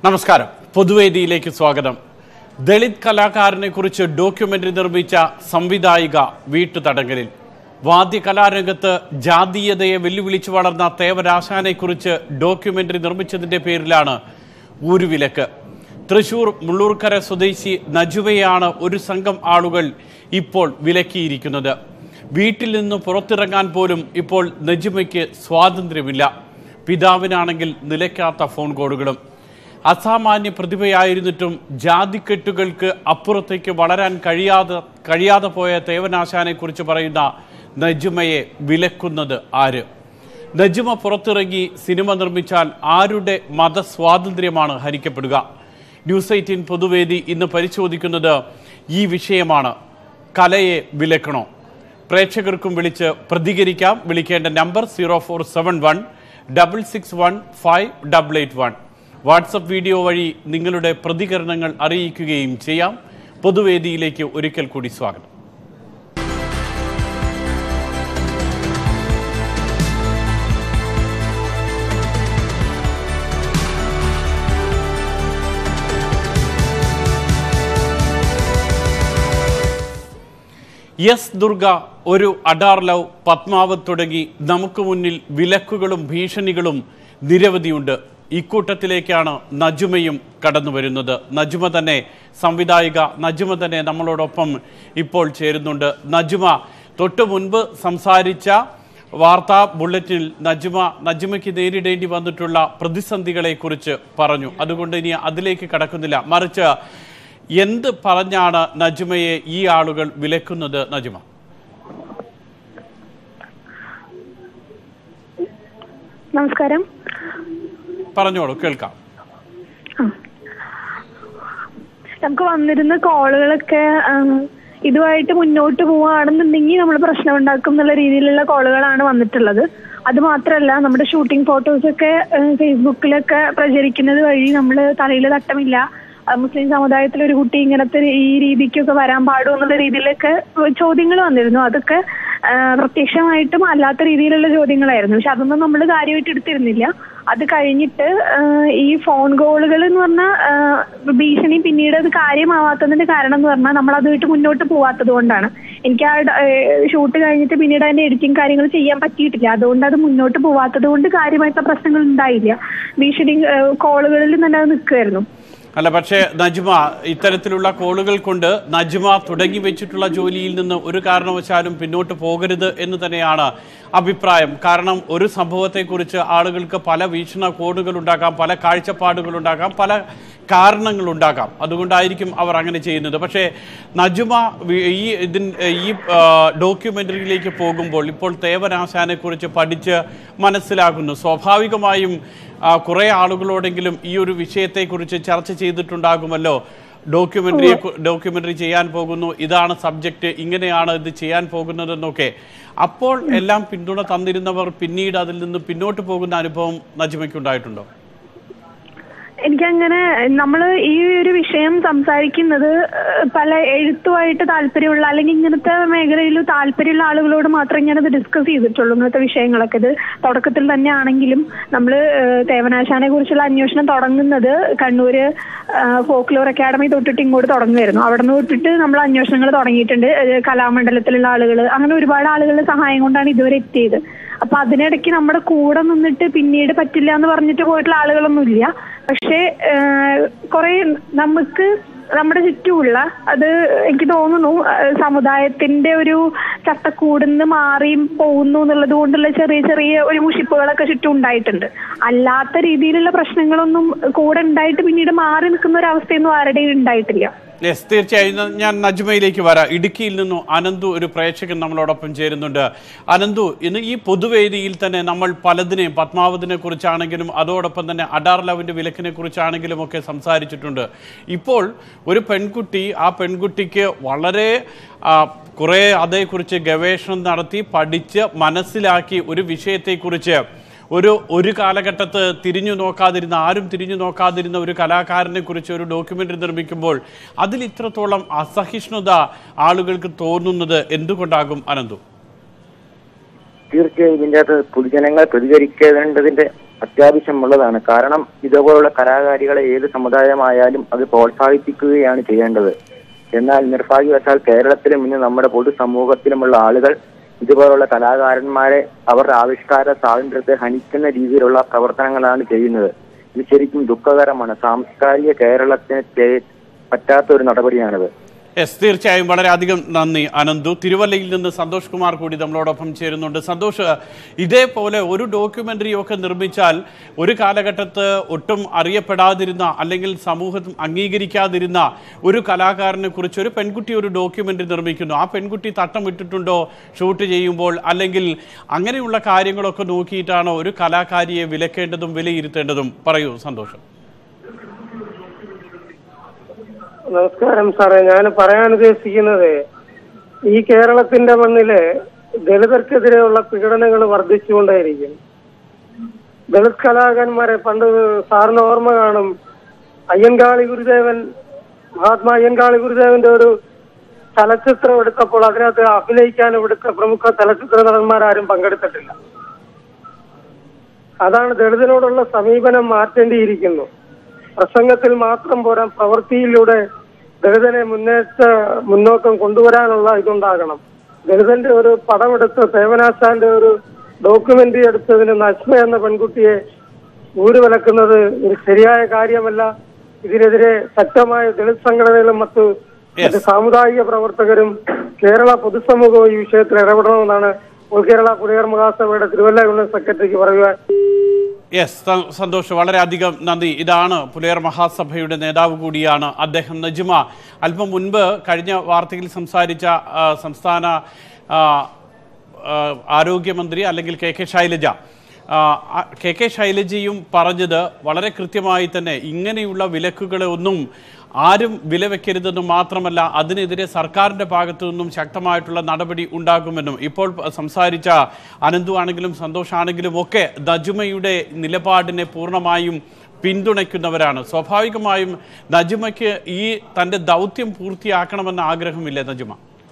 നമസ്കാരം പൊതുവേദിയിലേക്ക് സ്വാഗതം ദളിത് കലാകാരനെ കുറിച്ച് ഡോക്യുമെന്ററി നിർമ്മിച്ച സംവിധായിക വീട്ടുതടങ്കലിൽ വാദ്യകലാരംഗത്ത് ജാതീയതയെ വെല്ലുവിളിച്ചു വളർന്ന തേവരാശാനെ കുറിച്ച് ഡോക്യുമെന്ററി നിർമ്മിച്ചതിന്റെ പേരിലാണ് ഊരുവിലക്ക് തൃശൂർ മുള്ളൂർക്കര സ്വദേശി നജുവയാണ് ഒരു സംഘം ആളുകൾ ഇപ്പോൾ വിലക്കിയിരിക്കുന്നത് വീട്ടിൽ നിന്ന് പുറത്തിറങ്ങാൻ പോലും ഇപ്പോൾ നജുമയ്ക്ക് സ്വാതന്ത്ര്യമില്ല പിതാവിനാണെങ്കിൽ നിലയ്ക്കാത്ത ഫോൺ കോളുകളും അസാമാന്യ പ്രതിഭയായിരുന്നിട്ടും ജാതിക്കെട്ടുകൾക്ക് അപ്പുറത്തേക്ക് വളരാൻ കഴിയാതെ കഴിയാതെ പോയ തേവനാശാനെ കുറിച്ച് പറയുന്ന നജുമയെ വിലക്കുന്നത് ആര് നജുമ പുറത്തിറങ്ങി സിനിമ നിർമ്മിച്ചാൽ ആരുടെ മതസ്വാതന്ത്ര്യമാണ് ഹനിക്കപ്പെടുക ന്യൂസ് എയ്റ്റീൻ പൊതുവേദി ഇന്ന് പരിശോധിക്കുന്നത് ഈ വിഷയമാണ് കലയെ വിലക്കണോ പ്രേക്ഷകർക്കും വിളിച്ച് പ്രതികരിക്കാം വിളിക്കേണ്ട number zero four seven one double six one five double eight one WhatsApp video വഴി നിങ്ങളുടെ പ്രതികരണങ്ങൾ അറിയിക്കുകയും ചെയ്യാം പൊതുവേദിയിലേക്ക് ഒരിക്കൽ കൂടി സ്വാഗതം എസ് ദുർഗ ഒരു അഡാർ ലവ് പത്മാവത് തുടങ്ങി നമുക്ക് മുന്നിൽ വിലക്കുകളും ഭീഷണികളും നിരവധിയുണ്ട് ഇക്കൂട്ടത്തിലേക്കാണ് നജുമയും കടന്നു വരുന്നത് നജുമ തന്നെ സംവിധായിക നജുമ തന്നെ നമ്മളോടൊപ്പം ഇപ്പോൾ ചേരുന്നുണ്ട് നജുമ തൊട്ടു മുൻപ് സംസാരിച്ച വാർത്താ ബുള്ളറ്റിനിൽ നജുമ നജുമയ്ക്ക് നേരിടേണ്ടി വന്നിട്ടുള്ള പ്രതിസന്ധികളെ കുറിച്ച് പറഞ്ഞു അതുകൊണ്ട് ഇനി അതിലേക്ക് കടക്കുന്നില്ല മറിച്ച് എന്ത് പറഞ്ഞാണ് നജുമയെ ഈ ആളുകൾ വിലക്കുന്നത് നജുമ നമസ്കാരം പറഞ്ഞോളൂ കേൾക്കാം ആ. നമുക്ക് വന്നിരുന്ന കോളുകളൊക്കെ ആ, ഇതുമായിട്ട് മുന്നോട്ട് പോവുകയാണെന്നുണ്ടെങ്കിൽ നമ്മൾ പ്രശ്നം ഉണ്ടാക്കും എന്നുള്ള രീതിയിലുള്ള കോളുകളാണ് വന്നിട്ടുള്ളത് അത് മാത്രമല്ല നമ്മുടെ ഷൂട്ടിംഗ് ഫോട്ടോസൊക്കെ ഫേസ്ബുക്കിലൊക്കെ പ്രചരിക്കുന്നത് വഴി നമ്മൾ തലയിൽ തട്ടമില്ല ആ, മുസ്ലിം സമുദായത്തിലെ ഒരു കുട്ടി ഇങ്ങനത്തെ ഈ രീതിക്കൊക്കെ വരാൻ പാടുമോ എന്നുള്ള രീതിയിലൊക്കെ ചോദ്യങ്ങൾ വന്നിരുന്നു അതൊക്കെ ആ, പ്രത്യക്ഷമായിട്ടും അല്ലാത്ത രീതിയിലുള്ള ചോദ്യങ്ങളായിരുന്നു പക്ഷെ അതൊന്നും നമ്മൾ കാര്യമായിട്ട് എടുത്തിരുന്നില്ല അത് കഴിഞ്ഞിട്ട് ആ, ഈ ഫോൺ കോളുകൾ എന്ന് പറഞ്ഞാൽ ഭീഷണി പിന്നീട് അത് കാര്യമാവാത്തതിന്റെ കാരണം എന്ന് പറഞ്ഞാൽ നമ്മൾ അതുമായിട്ട് മുന്നോട്ട് പോവാത്തത് കൊണ്ടാണ് എനിക്ക് ആ ഷൂട്ട് കഴിഞ്ഞിട്ട് പിന്നീട് അതിന്റെ എഡിറ്റിംഗ് കാര്യങ്ങൾ ചെയ്യാൻ പറ്റിയിട്ടില്ല അതുകൊണ്ട് അത് മുന്നോട്ട് പോവാത്തത് കൊണ്ട് കാര്യമായിട്ടുള്ള പ്രശ്നങ്ങൾ ഉണ്ടായില്ല ഭീഷണി കോളുകളിൽ തന്നെ അത് നിൽക്കുമായിരുന്നു അല്ല പക്ഷേ നജ്മ ഇത്തരത്തിലുള്ള കോളുകൾ കൊണ്ട് നജ്മ തുടങ്ങി വെച്ചിട്ടുള്ള ജോലിയിൽ നിന്ന് ഒരു കാരണവശാലും പിന്നോട്ട് പോകരുത് എന്ന് തന്നെയാണ് അഭിപ്രായം കാരണം ഒരു സംഭവത്തെക്കുറിച്ച് ആളുകൾക്ക് പല വീക്ഷണ കോണുകൾ ഉണ്ടാകാം പല കാഴ്ചപ്പാടുകൾ ഉണ്ടാകാം പല കാരണങ്ങൾ ഉണ്ടാകാം അതുകൊണ്ടായിരിക്കും അവർ അങ്ങനെ ചെയ്യുന്നത് പക്ഷേ നജുമ വി- ഈ ഇതിൻ ഈ ആ, ഡോക്യുമെന്ററിയിലേക്ക് പോകുമ്പോൾ ഇപ്പോൾ തേവരാശാനെ കുറിച്ച് പഠിച്ച് മനസ്സിലാകുന്നു സ്വാഭാവികമായും ആ, കുറെ ആളുകളോടെങ്കിലും ഈ ഒരു വിഷയത്തെക്കുറിച്ച് ചർച്ച ചെയ്തിട്ടുണ്ടാകുമല്ലോ ഡോക്യുമെന്ററിയെ കു- ഡോക്യുമെന്ററി ചെയ്യാൻ പോകുന്നു ഇതാണ് സബ്ജക്റ്റ് ഇങ്ങനെയാണ് ഇത് ചെയ്യാൻ പോകുന്നതെന്നൊക്കെ അപ്പോൾ എല്ലാം പിന്തുണ തന്നിരുന്നവർ പിന്നീട് അതിൽ നിന്ന് പിന്നോട്ട് പോകുന്ന അനുഭവം നജ്മയ്ക്ക് ഉണ്ടായിട്ടുണ്ടോ എനിക്കങ്ങനെ നമ്മൾ ഈ ഒരു വിഷയം സംസാരിക്കുന്നത് ഏഹ്, പല എഴുത്തുമായിട്ട് താല്പര്യമുള്ള അല്ലെങ്കിൽ ഇങ്ങനത്തെ മേഖലയിൽ താല്പര്യമുള്ള ആളുകളോട് മാത്രമേ ഞാനത് ഡിസ്കസ് ചെയ്തിട്ടുള്ളൂ ഇങ്ങനത്തെ വിഷയങ്ങളൊക്കെ ഇത് തുടക്കത്തിൽ തന്നെ ആണെങ്കിലും നമ്മൾ തേവനാശാനെ കുറിച്ചുള്ള അന്വേഷണം തുടങ്ങുന്നത് കണ്ണൂര് ഫോക്ലോർ അക്കാഡമി തൊട്ടിട്ട് ഇങ്ങോട്ട് തുടങ്ങുമായിരുന്നു അവിടെ നിന്ന് തൊട്ടിട്ട് നമ്മൾ അന്വേഷണങ്ങൾ തുടങ്ങിയിട്ടുണ്ട് ഏഹ്, കലാമണ്ഡലത്തിലുള്ള ആളുകൾ അങ്ങനെ ഒരുപാട് ആളുകളുടെ സഹായം കൊണ്ടാണ് ഇതുവരെ എത്തിയത് അപ്പൊ അതിനിടയ്ക്ക് നമ്മുടെ കൂടെ നിന്നിട്ട് പിന്നീട് പറ്റില്ല എന്ന് പറഞ്ഞിട്ട് പോയിട്ടുള്ള ആളുകളൊന്നും ഇല്ല പക്ഷേ കുറെ നമുക്ക് നമ്മുടെ ചുറ്റുമുള്ള അത് എനിക്ക് തോന്നുന്നു ഏഹ് സമുദായത്തിന്റെ ഒരു ചട്ടക്കൂടിന്ന് മാറിയും പോകുന്നു എന്നുള്ളത് കൊണ്ടുള്ള ചെറിയ ചെറിയ ഒരു മുഷിപ്പുകളൊക്കെ ചുറ്റും ഉണ്ടായിട്ടുണ്ട് അല്ലാത്ത രീതിയിലുള്ള പ്രശ്നങ്ങളൊന്നും കൂടെ ഉണ്ടായിട്ട് പിന്നീട് മാറി നിൽക്കുന്ന ഒരു അവസ്ഥയൊന്നും ആരുടെയും ഉണ്ടായിട്ടില്ല യെസ് തീർച്ചയായും ന- ഞാൻ നജ്മയിലേക്ക് വരാം ഇടുക്കിയിൽ നിന്നും അനന്തു ഒരു പ്രേക്ഷകൻ നമ്മളോടൊപ്പം ചേരുന്നുണ്ട് അനന്തു ഇന്ന് ഈ പൊതുവേദിയിൽ തന്നെ നമ്മൾ പലതിനെയും പത്മാവതിനെ കുറിച്ചാണെങ്കിലും അതോടൊപ്പം തന്നെ അഡാർ ലവിന്റെ വിലക്കിനെ കുറിച്ചാണെങ്കിലും ഒക്കെ സംസാരിച്ചിട്ടുണ്ട് ഇപ്പോൾ ഒരു പെൺകുട്ടി ആ പെൺകുട്ടിക്ക് വളരെ ആ, കുറേ അതേക്കുറിച്ച് ഗവേഷണം നടത്തി പഠിച്ച് മനസ്സിലാക്കി ഒരു വിഷയത്തെക്കുറിച്ച് ഒരു ഒരു കാലഘട്ടത്ത് തിരിഞ്ഞു നോക്കാതിരുന്ന ആരും തിരിഞ്ഞു നോക്കാതിരുന്ന ഒരു കലാകാരനെ കുറിച്ച് ഒരു ഡോക്യുമെന്ററി നിർമ്മിക്കുമ്പോൾ അതിൽ ഇത്രത്തോളം അസഹിഷ്ണുത ആളുകൾക്ക് തോന്നുന്നത് എന്തുകൊണ്ടാകും അനന്തു തീർച്ചയായും ഇതിൻ്റെ അകത്ത് പൊതുജനങ്ങൾ പ്രതികരിക്കേണ്ടതിന്റെ അത്യാവശ്യമുള്ളതാണ് കാരണം ഇതുപോലുള്ള കലാകാരികളെ ഏത് സമുദായമായാലും അത് പ്രോത്സാഹിപ്പിക്കുകയാണ് ചെയ്യേണ്ടത് എന്നാൽ നിർഭാഗ്യവശാൽ കേരളത്തിലും ഇന്ന് നമ്മുടെ പൊതുസമൂഹത്തിലുമുള്ള ആളുകൾ ഇതുപോലുള്ള കലാകാരന്മാരെ അവരുടെ ആവിഷ്കാര സ്വാതന്ത്ര്യത്തെ ഹനിക്കുന്ന രീതിയിലുള്ള പ്രവർത്തനങ്ങളാണ് ചെയ്യുന്നത് ഇത് ശരിക്കും ദുഃഖകരമാണ് സാംസ്കാരിക കേരളത്തിന് ചെ- പറ്റാത്ത ഒരു നടപടിയാണിത് എസ് തീർച്ചയായും വളരെയധികം നന്ദി അനന്തു തിരുവല്ലയിൽ നിന്ന് സന്തോഷ് കുമാർ കൂടി നമ്മളോടൊപ്പം ചേരുന്നുണ്ട് സന്തോഷ് ഇതേപോലെ ഒരു ഡോക്യുമെന്ററി ഒക്കെ നിർമ്മിച്ചാൽ ഒരു കാലഘട്ടത്ത് ഒട്ടും അറിയപ്പെടാതിരുന്ന അല്ലെങ്കിൽ സമൂഹം അംഗീകരിക്കാതിരുന്ന ഒരു കലാകാരനെ കുറിച്ച് ഒരു പെൺകുട്ടി ഒരു ഡോക്യുമെന്ററി നിർമ്മിക്കുന്നു ആ പെൺകുട്ടി തട്ടമിട്ടിട്ടുണ്ടോ ഷൂട്ട് ചെയ്യുമ്പോൾ അല്ലെങ്കിൽ അങ്ങനെയുള്ള കാര്യങ്ങളൊക്കെ നോക്കിയിട്ടാണോ ഒരു കലാകാരിയെ വിലക്കേണ്ടതും വിലയിരുത്തേണ്ടതും പറയൂ സന്തോഷം നമസ്കാരം സാറേ ഞാൻ പറയാൻ ഉദ്ദേശിക്കുന്നത് ഈ കേരളത്തിന്റെ മണ്ണില് ദളിതർക്കെതിരെയുള്ള പീഡനങ്ങൾ വർദ്ധിച്ചുകൊണ്ടേയിരിക്കും ദളിത് കലാകാരന്മാരെ പണ്ട് സാറിന് ഓർമ്മ കാണും അയ്യൻകാളി ഗുരുദേവൻ മഹാത്മാ അയ്യൻകാളി ഗുരുദേവന്റെ ഒരു ചലച്ചിത്രം എടുത്തപ്പോൾ അതിനകത്ത് അഭിനയിക്കാൻ ഇവിടുത്തെ പ്രമുഖ ചലച്ചിത്ര നടന്മാരാരും പങ്കെടുത്തിട്ടില്ല അതാണ് ദളിതനോടുള്ള സമീപനം മാറ്റേണ്ടിയിരിക്കുന്നു പ്രസംഗത്തിൽ മാത്രം പോരാ പ്രവൃത്തിയിലൂടെ ദളിതനെ മുന്നേറ്റ മുന്നോക്കം കൊണ്ടുവരാനുള്ള ഇതുണ്ടാകണം ദളിതന്റെ ഒരു പടമെടുത്ത് സേവനാശാന്റെ ഒരു ഡോക്യുമെന്ററി എടുത്തതിന് നശ്മ എന്ന പെൺകുട്ടിയെ ഊരുവിലക്കുന്നത് ഒരു ശരിയായ കാര്യമല്ല ഇതിനെതിരെ ശക്തമായ ദളിത് സംഘടനകളും മറ്റു മറ്റ് സാമുദായിക പ്രവർത്തകരും കേരള പൊതുസമൂഹവും ഈ വിഷയത്തിൽ ഇടപെടണമെന്നാണ് ഓൾ കേരള പുലിയർ മഹാസഭയുടെ തിരുവല്ല യൂണിയൻ സെക്രട്ടറിക്ക് പറയുവാൻ യെസ് സ- സന്തോഷ് വളരെയധികം നന്ദി ഇതാണ് പുലയർ മഹാസഭയുടെ നേതാവ് കൂടിയാണ് അദ്ദേഹം നജ്മ അല്പം മുൻപ് കഴിഞ്ഞ വാർത്തയിൽ സംസാരിച്ച ആ, സംസ്ഥാന ആ, ആ, ആരോഗ്യമന്ത്രി അല്ലെങ്കിൽ കെ കെ ശൈലജ ആ, ആ, കെ കെ ശൈലജയും പറഞ്ഞത് വളരെ കൃത്യമായി തന്നെ ഇങ്ങനെയുള്ള വിലക്കുകളെ ഒന്നും ആരും വിലവെക്കരുതെന്ന് മാത്രമല്ല അതിനെതിരെ സർക്കാരിന്റെ ഭാഗത്തു നിന്നും ശക്തമായിട്ടുള്ള നടപടി ഉണ്ടാകുമെന്നും ഇപ്പോൾ സംസാരിച്ച അനന്തു ആണെങ്കിലും സന്തോഷാണെങ്കിലും ഒക്കെ നജുമയുടെ നിലപാടിനെ പൂർണ്ണമായും പിന്തുണയ്ക്കുന്നവരാണ് സ്വാഭാവികമായും നജുമയ്ക്ക് ഈ തന്റെ ദൗത്യം പൂർത്തിയാക്കണമെന്ന ആഗ്രഹമില്ലേ നജുമ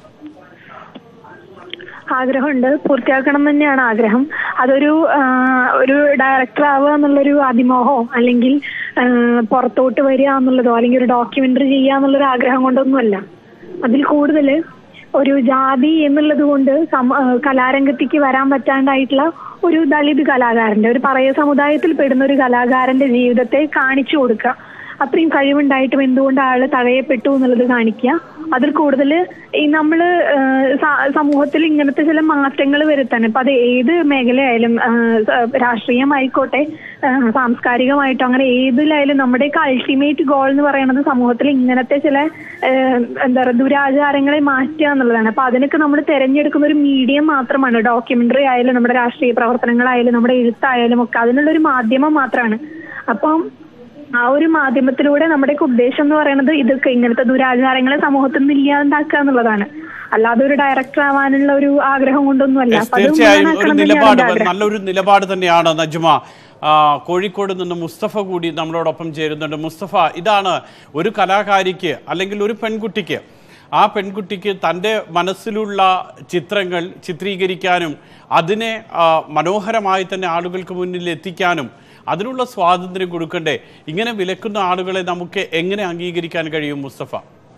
ആഗ്രഹമുണ്ട് പൂർത്തിയാക്കണം എന്ന് തന്നെയാണ് ആഗ്രഹം അതൊരു ആ, ഒരു ഡയറക്ടർ ആവുക എന്നുള്ളൊരു അതിമോഹമോ അല്ലെങ്കിൽ ആ, പുറത്തോട്ട് വരിക എന്നുള്ളതോ അല്ലെങ്കിൽ ഒരു ഡോക്യുമെന്ററി ചെയ്യുക എന്നുള്ളൊരു ആഗ്രഹം കൊണ്ടൊന്നുമല്ല അതിൽ കൂടുതൽ ഒരു ജാതി എന്നുള്ളത് കൊണ്ട് സമ- ആ, കലാരംഗത്തേക്ക് വരാൻ പറ്റാണ്ടായിട്ടുള്ള ഒരു ദളിത് കലാകാരന്റെ ഒരു പറയ സമുദായത്തിൽ പെടുന്ന ഒരു കലാകാരന്റെ ജീവിതത്തെ കാണിച്ചു കൊടുക്കുക അത്രയും കഴിവുണ്ടായിട്ടും എന്തുകൊണ്ട് ആള് തഴയപ്പെട്ടു എന്നുള്ളത് കാണിക്കുക അതിൽ കൂടുതൽ ഈ നമ്മള് ഏഹ്, സ- സമൂഹത്തിൽ ഇങ്ങനത്തെ ചില മാറ്റങ്ങൾ വരുത്താൻ ഇപ്പൊ അത് ഏത് മേഖലയായാലും ഏഹ്, സ- രാഷ്ട്രീയമായിക്കോട്ടെ ഏഹ്, സാംസ്കാരികമായിട്ടോ അങ്ങനെ ഏതിലായാലും നമ്മുടെയൊക്കെ അൾട്ടിമേറ്റ് ഗോൾ എന്ന് പറയുന്നത് സമൂഹത്തിൽ ഇങ്ങനത്തെ ചില ഏഹ്, എന്താ പറയുക ദുരാചാരങ്ങളെ മാറ്റുക എന്നുള്ളതാണ് അപ്പൊ അതിനൊക്കെ നമ്മൾ തിരഞ്ഞെടുക്കുന്ന ഒരു മീഡിയം മാത്രമാണ് ഡോക്യുമെന്ററി ആയാലും നമ്മുടെ രാഷ്ട്രീയ പ്രവർത്തനങ്ങളായാലും നമ്മുടെ എഴുത്തായാലും ഒക്കെ അതിനുള്ള ഒരു മാധ്യമം മാത്രമാണ് അപ്പം ആ ഒരു മാധ്യമത്തിലൂടെ നമ്മുടെയൊക്കെ ഉദ്ദേശം എന്ന് പറയുന്നത് ഇതൊക്കെ ഇങ്ങനത്തെ ദുരാചാരങ്ങളെ സമൂഹത്തിൽ നിന്ന് ഇല്ലാണ്ടാക്കുക എന്നുള്ളതാണ് അല്ലാതെ ഒരു ഡയറക്ടർ ആവാനുള്ള ഒരു ആഗ്രഹം കൊണ്ടൊന്നുമല്ല Yes, അപ്പൊ അത് തീർച്ചയായും ഒരു മുഴുവനാക്കണം തന്നെയാണ് നിലപാട് എൻ്റെ ആഗ്രഹം. നല്ലൊരു നിലപാട് തന്നെയാണ് നജ്മ ആ, കോഴിക്കോട് നിന്ന് മുസ്തഫ കൂടി നമ്മളോടൊപ്പം ചേരുന്നുണ്ട് മുസ്തഫ ഇതാണ് ഒരു കലാകാരിക്ക് അല്ലെങ്കിൽ ഒരു പെൺകുട്ടിക്ക് ആ പെൺകുട്ടിക്ക് തൻ്റെ മനസ്സിലുള്ള ചിത്രങ്ങൾ ചിത്രീകരിക്കാനും അതിനെ ആ, മനോഹരമായി തന്നെ ആളുകൾക്ക് മുന്നിൽ എത്തിക്കാനും അതിനുള്ള സ്വാതന്ത്ര്യം കൊടുക്കണ്ടേ ഇങ്ങനെ വിലക്കുന്ന ആളുകളെ നമുക്ക് എങ്ങനെ അംഗീകരിക്കാൻ കഴിയും മുസ്തഫ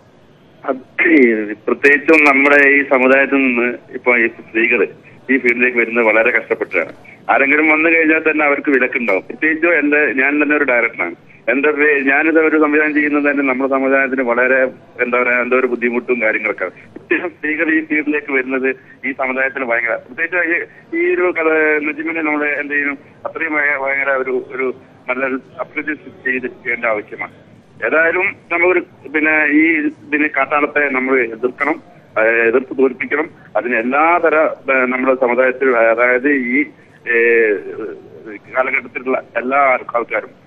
അത് പ്രത്യേകിച്ചും നമ്മുടെ ഈ സമുദായത്തിൽ നിന്ന് ഇപ്പൊ ഈ സ്ത്രീകള് ഈ ഫീൽഡിലേക്ക് വരുന്നത് വളരെ കഷ്ടപ്പെട്ടാണ് ആരെങ്കിലും വന്നു കഴിഞ്ഞാൽ തന്നെ അവർക്ക് വിലക്കുണ്ടാവും പ്രത്യേകിച്ചും എന്റെ ഞാൻ തന്നെ ഒരു ഡയറക്ടറാണ് എന്റെ പേ- ഞാനിത് ഒരു സംവിധാനം ചെയ്യുന്നത് തന്നെ നമ്മുടെ സമുദായത്തിന് വളരെ എന്താ പറയാ എന്തോ ഒരു ബുദ്ധിമുട്ടും കാര്യങ്ങളൊക്കെ പ്രത്യേകം സ്ത്രീകൾ ഈ ഫീൽഡിലേക്ക് വരുന്നത് ഈ സമുദായത്തിന് ഭയങ്കര പ്രത്യേകിച്ച് ഈ- ഈ ഒരു കഥ നജിമിനെ നമ്മൾ എന്ത് ചെയ്യണം അത്രയും ഭയ- ഭയങ്കര ഒരു ഒരു നല്ലൊരു അപ്രീസിയേറ്റ് ചെയ്ത് ചെയ്യേണ്ട ആവശ്യമാണ് ഏതായാലും നമ്മളൊരു പിന്നെ ഈ ഇതിന് കാട്ടാളത്തെ നമ്മൾ എതിർക്കണം അഹ് എതിർത്ത് തോൽപ്പിക്കണം അതിന് എല്ലാ തര ഏഹ് നമ്മുടെ സമുദായത്തിൽ അതായത് ഈ ഏഹ് കാലഘട്ടത്തിലുള്ള എല്ലാ ആൾക്കാരും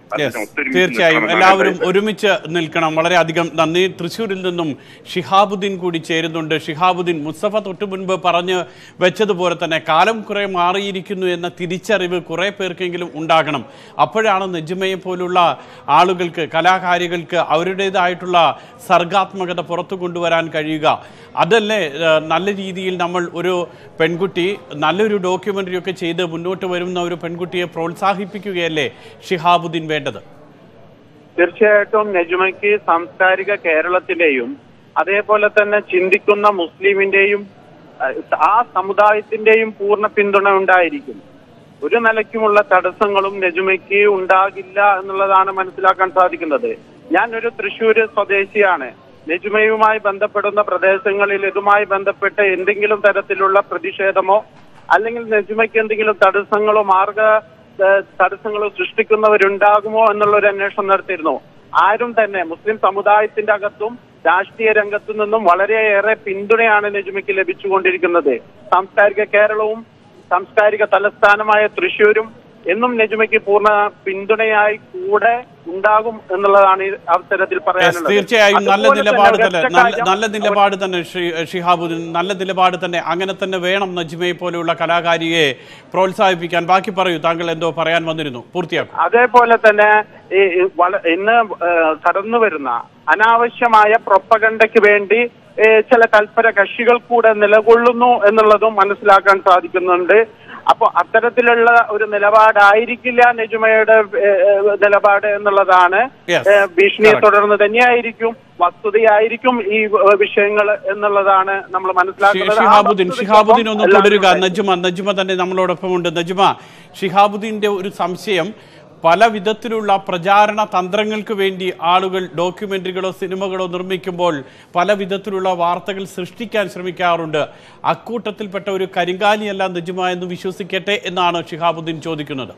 യെസ് അതിന് ഒത്തൊരുമിച്ച് തീർച്ചയായും നിൽക്കണം എന്നാണ് എല്ലാവരും എൻ്റെ ഒരുമിച്ച് നിൽക്കണം വളരെയധികം നന്ദി തൃശ്ശൂരിൽ നിന്നും ഷിഹാബുദ്ദീൻ കൂടി ചേരുന്നുണ്ട് ഷിഹാബുദ്ദീൻ മുസ്തഫ തൊട്ടു മുൻപ് പറഞ്ഞ് വെച്ചതുപോലെ തന്നെ കാലം കുറെ മാറിയിരിക്കുന്നു എന്ന തിരിച്ചറിവ് കുറെ പേർക്കെങ്കിലും ഉണ്ടാകണം അപ്പോഴാണ് നെജ്മയെ പോലുള്ള ആളുകൾക്ക് കലാകാരികൾക്ക് അവരുടേതായിട്ടുള്ള സർഗാത്മകത പുറത്തു കൊണ്ടുവരാൻ കഴിയുക അതല്ലേ ഏഹ്, നല്ല രീതിയിൽ നമ്മൾ ഒരു പെൺകുട്ടി നല്ലൊരു ഡോക്യുമെന്ററി ഒക്കെ ചെയ്ത് മുന്നോട്ട് വരുന്ന ഒരു പെൺകുട്ടിയെ പ്രോത്സാഹിപ്പിക്കുകയല്ലേ ഷിഹാബുദ്ദീൻ വേണ്ടത് തീർച്ചയായിട്ടും നെജുമയ്ക്ക് സാംസ്കാരിക കേരളത്തിലെയും അതേപോലെ തന്നെ ചിന്തിക്കുന്ന മുസ്ലിമിന്റെയും അഹ് ആ സമുദായത്തിന്റെയും പൂർണ്ണ പിന്തുണ ഉണ്ടായിരിക്കും ഒരു നിലയ്ക്കുമുള്ള തടസ്സങ്ങളും നെജുമയ്ക്ക് ഉണ്ടാകില്ല എന്നുള്ളതാണ് മനസ്സിലാക്കാൻ സാധിക്കുന്നത് ഞാൻ ഒരു തൃശ്ശൂര് സ്വദേശിയാണ് നെജുമയുമായി ബന്ധപ്പെടുന്ന പ്രദേശങ്ങളിൽ ഇതുമായി ബന്ധപ്പെട്ട് എന്തെങ്കിലും തരത്തിലുള്ള പ്രതിഷേധമോ അല്ലെങ്കിൽ നെജുമയ്ക്ക് എന്തെങ്കിലും തടസ്സങ്ങളോ മാർഗ ഏഹ് തടസ്സങ്ങൾ സൃഷ്ടിക്കുന്നവരുണ്ടാകുമോ എന്നുള്ള ഒരു അന്വേഷണം നടത്തിയിരുന്നു ആരും തന്നെ മുസ്ലിം സമുദായത്തിന്റെ അകത്തും രാഷ്ട്രീയ രംഗത്തു നിന്നും വളരെയേറെ പിന്തുണയാണ് നെജുമയ്ക്ക് ലഭിച്ചുകൊണ്ടിരിക്കുന്നത് സാംസ്കാരിക കേരളവും സാംസ്കാരിക തലസ്ഥാനമായ തൃശ്ശൂരും എന്നും നെജുമയ്ക്ക് പൂർണ്ണ പിന്തുണയായി കൂടെ ഉണ്ടാകും എന്നുള്ളതാണ് ഈ അവസരത്തിൽ Yes, പറയാനുള്ളത് തീർച്ചയായും നല്ല അതുപോലെ നിലപാട് തന്നെ തന്നെ ഒരൊറ്റ നല്ല കാര്യം നല്ല നിലപാട് തന്നെ ശ്രീ ഷിഹാബുദ്ദീൻ നല്ല നിലപാട് തന്നെ അങ്ങനെ തന്നെ വേണം നജ്മയെ പോലെയുള്ള കലാകാരിയെ പ്രോത്സാഹിപ്പിക്കാൻ ബാക്കി പറയൂ താങ്കൾ എന്തോ പറയാൻ വന്നിരുന്നു പൂർത്തിയാക്കും അതേപോലെ തന്നെ ഈ ഈ വള- ഇന്ന് ഏഹ്, കടന്നു വരുന്ന അനാവശ്യമായ പ്രൊപ്പഗണ്ടയ്ക്ക് വേണ്ടി ഏഹ്, ചില തൽപര കക്ഷികൾ കൂടെ നിലകൊള്ളുന്നു എന്നുള്ളതും മനസ്സിലാക്കാൻ സാധിക്കുന്നുണ്ട് അപ്പൊ അത്തരത്തിലുള്ള ഒരു നിലപാടായിരിക്കില്ല നെജുമയുടെ ഏഹ്, ഏഹ്, നിലപാട് എന്നുള്ളതാണ് Yes. ഏഹ്, ഭീഷണിയെ Correct. തുടർന്ന് തന്നെയായിരിക്കും വസ്തുതയായിരിക്കും ഈ ഏഹ്, വിഷയങ്ങൾ എന്നുള്ളതാണ് നമ്മൾ ഷി- മനസ്സിലാക്കുന്നത് ആ ഷിഹാബുദ്ദീൻ വസ്തുതയ്ക്കൊപ്പം ഷിഹാബുദ്ദീൻ ഒന്ന് എല്ലാവരും തുടരുക ഉണ്ടായിരിക്കും. നജ്മ നജ്മ തന്നെ നമ്മളോടൊപ്പം ഉണ്ട് നജ്മ ഷിഹാബുദ്ദീന്റെ ഒരു സംശയം പല വിധത്തിലുള്ള പ്രചാരണ തന്ത്രങ്ങൾക്ക് വേണ്ടി ആളുകൾ ഡോക്യുമെന്ററികളോ സിനിമകളോ നിർമ്മിക്കുമ്പോൾ പല വിധത്തിലുള്ള വാർത്തകൾ സൃഷ്ടിക്കാൻ ശ്രമിക്കാറുണ്ട് അക്കൂട്ടത്തിൽപ്പെട്ട ഒരു കരിങ്കാലിയല്ല നജ്മ എന്ന് വിശ്വസിക്കട്ടെ എന്നാണ് ഷിഹാബുദ്ദീൻ ചോദിക്കുന്നത്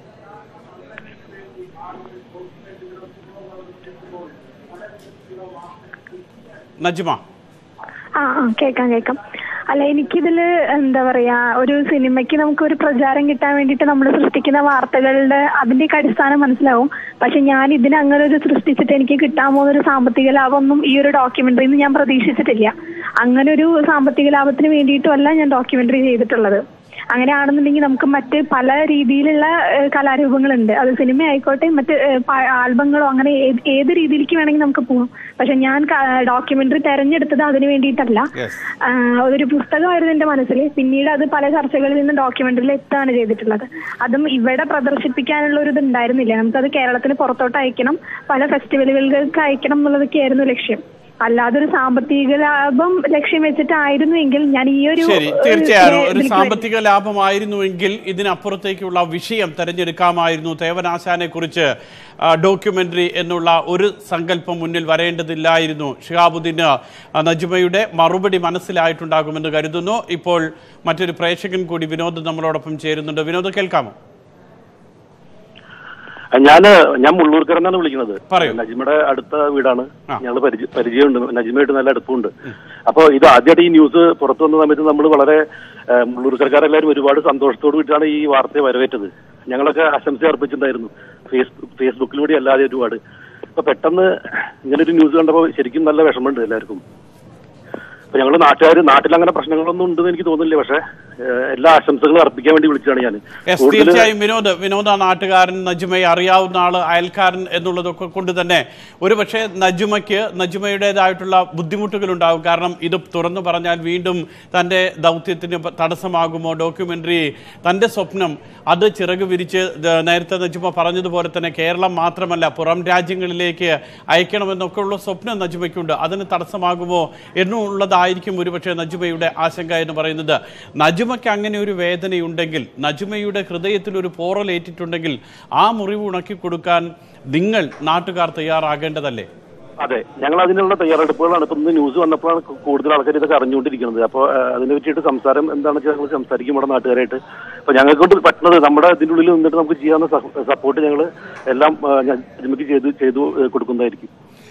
നജ്മ ആ ആ കേക്കാം കേക്കാം അല്ല എനിക്കിതില് എന്താ പറയാ ഒരു സിനിമയ്ക്ക് നമുക്ക് ഒരു പ്രചാരം കിട്ടാൻ വേണ്ടിയിട്ട് നമ്മൾ സൃഷ്ടിക്കുന്ന വാർത്തകളുടെ അതിന്റെയൊക്കെ അടിസ്ഥാനം മനസ്സിലാവും പക്ഷെ ഞാൻ ഇതിന് അങ്ങനെ ഒരു സൃഷ്ടിച്ചിട്ട് എനിക്ക് കിട്ടാൻ പോകുന്ന ഒരു സാമ്പത്തിക ലാഭമൊന്നും ഈ ഒരു ഡോക്യുമെന്ററിന്ന് ഞാൻ പ്രതീക്ഷിച്ചിട്ടില്ല അങ്ങനെ ഒരു സാമ്പത്തിക ലാഭത്തിന് വേണ്ടിയിട്ടും അല്ല ഞാൻ ഡോക്യുമെന്ററി ചെയ്തിട്ടുള്ളത് അങ്ങനെയാണെന്നുണ്ടെങ്കിൽ നമുക്ക് മറ്റ് പല രീതിയിലുള്ള ഏഹ്, കലാരൂപങ്ങളുണ്ട് അത് സിനിമ ആയിക്കോട്ടെ മറ്റ് ഏഹ്, പ- ആൽബങ്ങളോ അങ്ങനെ ഏത് ഏത് രീതിയിലേക്ക് വേണമെങ്കിൽ നമുക്ക് പോകാം പക്ഷെ ഞാൻ ഡോക്യുമെന്ററി തെരഞ്ഞെടുത്തത് അതിന് വേണ്ടിയിട്ടല്ല Yes. ആഹ് അതൊരു പുസ്തകമായിരുന്നു എന്റെ മനസ്സിൽ പിന്നീട് അത് പല ചർച്ചകളിൽ നിന്ന് ഡോക്യുമെന്ററിയിൽ എത്തുകയാണ് ചെയ്തിട്ടുള്ളത് അതും ഇവിടെ പ്രദർശിപ്പിക്കാനുള്ള ഒരു ഇത് ഉണ്ടായിരുന്നില്ല നമുക്കത് കേരളത്തിന് പുറത്തോട്ട് അയക്കണം പല ഫെസ്റ്റിവലുകൾക്ക് അയക്കണം എന്നുള്ളതൊക്കെയായിരുന്നു ലക്ഷ്യം അല്ലാതെ ഒരു സാമ്പത്തിക ലാഭം ലക്ഷ്യം വെച്ചിട്ടായിരുന്നുവെങ്കിൽ ഞാൻ ഈ ഒരു ശരി ഏഹ്, തീർച്ചയായും ഒരു ഇതിലേക്ക് സാമ്പത്തിക ലാഭമായിരുന്നുവെങ്കിൽ ഇതിനപ്പുറത്തേക്കുള്ള വിഷയം തെരഞ്ഞെടുക്കാമായിരുന്നു തേവനാശാനെ കുറിച്ച് ഡോക്യുമെന്ററി എന്നുള്ള ഒരു സങ്കല്പം മുന്നിൽ വരേണ്ടതില്ലായിരുന്നു ഷിഹാബുദ്ദീന് ആ, നജ്മയുടെ മറുപടി മനസ്സിലായിട്ടുണ്ടാകുമെന്ന് കരുതുന്നു ഇപ്പോൾ മറ്റൊരു പ്രേക്ഷകൻ കൂടി വിനോദ് നമ്മളോടൊപ്പം ചേരുന്നുണ്ട് വിനോദ് കേൾക്കാമോ ഞാന് ഞാൻ മുള്ളൂർക്കരന്നാണ് വിളിക്കുന്നത് പറയൂ. നജിമയുടെ അടുത്ത വീടാണ് ആ. ഞങ്ങൾ പരിചയ പരിചയമുണ്ട് നജിമയായിട്ട് നല്ല അടുപ്പമുണ്ട് അപ്പോൾ ഇത് ആദ്യമായിട്ട് ഈ ന്യൂസ് പുറത്തു വന്ന സമയത്ത് നമ്മൾ വളരെ ഏഹ്, മുള്ളൂർക്കരക്കാരെല്ലാവരും ഒരുപാട് സന്തോഷത്തോട് കൂടിയിട്ടാണ് ഈ വാർത്തയെ വരവേറ്റത് ഞങ്ങളൊക്കെ ആശംസ അർപ്പിച്ചിട്ടുണ്ടായിരുന്നു ഫേസ്ബുക്ക് ഫേസ്ബുക്കിലൂടെ അല്ലാതെ ഒരുപാട് അപ്പൊ പെട്ടെന്ന് ഇങ്ങനെ ഒരു ന്യൂസ് കണ്ടപ്പോൾ ശരിക്കും നല്ല വിഷമമുണ്ട് എല്ലാവർക്കും അപ്പൊ ഞങ്ങൾ നാട്ടുകാർ നാട്ടിൽ അങ്ങനെ പ്രശ്നങ്ങളൊന്നും ഉണ്ടെന്ന് എനിക്ക് തോന്നുന്നില്ല പക്ഷെ ഏഹ്, എല്ലാ ആശംസകളും അർപ്പിക്കാൻ വേണ്ടി വിളിച്ചതാണ് ഞാൻ യെസ് തീർച്ചയായും വിനോദ് വിനോദ നാട്ടുകാരൻ നജുമയെ അറിയാവുന്ന ആള് അയൽക്കാരൻ എന്നുള്ളതൊക്കെ കൊണ്ട് തന്നെ ഒരു പക്ഷേ നജുമയ്ക്ക് നജുമയുടേതായിട്ടുള്ള ബുദ്ധിമുട്ടുകൾ ഉണ്ടാകും കാരണം ഇത് തുറന്നു പറഞ്ഞാൽ വീണ്ടും തൻ്റെ ദൗത്യത്തിന് പ- തടസ്സമാകുമോ ഡോക്യുമെന്ററി തൻ്റെ സ്വപ്നം അത് ചിറക് വിരിച്ച് ദ- നേരത്തെ നജുമ പറഞ്ഞതുപോലെ തന്നെ കേരളം മാത്രമല്ല പുറം രാജ്യങ്ങളിലേക്ക് അയക്കണമെന്നൊക്കെ ഉള്ള സ്വപ്നം നജുമയ്ക്കുണ്ട് അതിന് തടസ്സമാകുമോ എന്നുള്ളതായിരിക്കും ഒരുപക്ഷെ നജുമയുടെ ആശങ്ക എന്ന് പറയുന്നത് നജുമയ്ക്ക് അങ്ങനെ ഒരു വേദനയുണ്ടെങ്കിൽ നജുമയുടെ ഹൃദയത്തിൽ ഒരു പോറലേറ്റിട്ടുണ്ടെങ്കിൽ ആ മുറിവ് ഉണക്കി കൊടുക്കാൻ നിങ്ങൾ നാട്ടുകാർ തയ്യാറാകേണ്ടതല്ലേ അതെ ഞങ്ങൾ അതിനുള്ള തയ്യാറെടുപ്പുകളാണ് ഇപ്പൊ ഇന്ന് ന്യൂസ് വന്നപ്പോഴാണ് കു- കൂടുതൽ ആൾക്കാർ ഇതൊക്കെ അറിഞ്ഞുകൊണ്ടിരിക്കുന്നത് അപ്പോൾ അതിനെ പറ്റിയിട്ട് സംസാരം എന്താണെന്ന് വെച്ചാൽ ഞങ്ങൾ സംസാരിക്കും ഇവിടെ നാട്ടുകാരായിട്ട് അപ്പൊ ഞങ്ങൾക്ക് കൊണ്ട് പറ്റുന്നത് നമ്മുടെ ഇതിൻ്റെ ഉള്ളിൽ നിന്നിട്ട് നമുക്ക് ചെയ്യാവുന്ന സപ്പോർട്ട് ഞങ്ങൾ എല്ലാം ആ, ഞാൻ ഇതിലേക്ക് ചെയ്ത് ചെയ്തു ഏ, കൊടുക്കുന്നതായിരിക്കും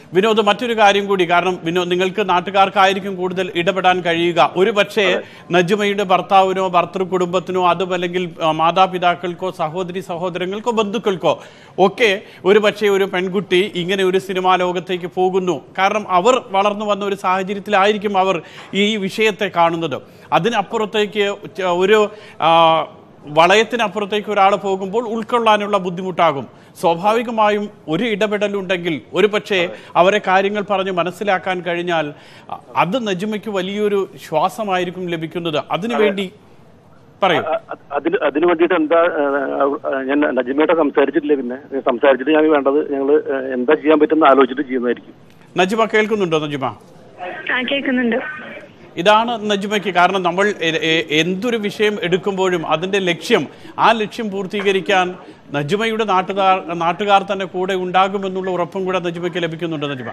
വിനോദ് മറ്റൊരു കാര്യം കൂടി കാരണം വിനോദ് നിങ്ങൾക്ക് നാട്ടുകാർക്കായിരിക്കും കൂടുതൽ ഇടപെടാൻ കഴിയുക ഒരു പക്ഷേ നജുമയുടെ ഭർത്താവിനോ ഭർത്തൃ കുടുംബത്തിനോ അതും അല്ലെങ്കിൽ ആ, മാതാപിതാക്കൾക്കോ സഹോദരി സഹോദരങ്ങൾക്കോ ബന്ധുക്കൾക്കോ ഒക്കെ ഒരു പക്ഷേ ഒരു പെൺകുട്ടി ഇങ്ങനെ ഒരു സിനിമാ ലോകത്തേക്ക് പോകുന്നു കാരണം അവർ വളർന്നു വന്ന ഒരു സാഹചര്യത്തിലായിരിക്കും അവർ ഈ വിഷയത്തെ കാണുന്നത് അതിനപ്പുറത്തേക്ക് ച- ഒരു ആ, വളയത്തിനപ്പുറത്തേക്ക് ഒരാൾ പോകുമ്പോൾ ഉൾക്കൊള്ളാനുള്ള ബുദ്ധിമുട്ടാകും സ്വാഭാവികമായും ഒരു ഇടപെടലുണ്ടെങ്കിൽ ഒരു പക്ഷേ അവരെ കാര്യങ്ങൾ പറഞ്ഞ് മനസ്സിലാക്കാൻ കഴിഞ്ഞാൽ അ- അത് നജുമയ്ക്ക് വലിയൊരു ശ്വാസമായിരിക്കും ലഭിക്കുന്നത് അതിനുവേണ്ടി പറയൂ അ- അ- അതിന് അതിന് വേണ്ടിയിട്ട് എന്താ ഏഹ്, ഏഹ്, ഞാൻ നജിമയുടെ സംസാരിച്ചിട്ടില്ല പിന്നെ സംസാരിച്ചിട്ട് ഞാൻ വേണ്ടത് ഞങ്ങൾ എന്താ ചെയ്യാൻ പറ്റുന്ന ആലോചിച്ചിട്ട് ചെയ്യുന്നതായിരിക്കും നജുമ കേൾക്കുന്നുണ്ടോ നജുമ ആ കേൾക്കുന്നുണ്ട് ഇതാണ് നജുമയ്ക്ക് കാരണം നമ്മൾ എ- എ- എന്തൊരു വിഷയം എടുക്കുമ്പോഴും അതിന്റെ ലക്ഷ്യം ആ ലക്ഷ്യം പൂർത്തീകരിക്കാൻ നജുമയുടെ നാട്ടുകാർ നാട്ടുകാർ തന്നെ കൂടെ ഉണ്ടാകുമെന്നുള്ള ഉറപ്പും കൂടെ നജുമയ്ക്ക് ലഭിക്കുന്നുണ്ട് നജുമ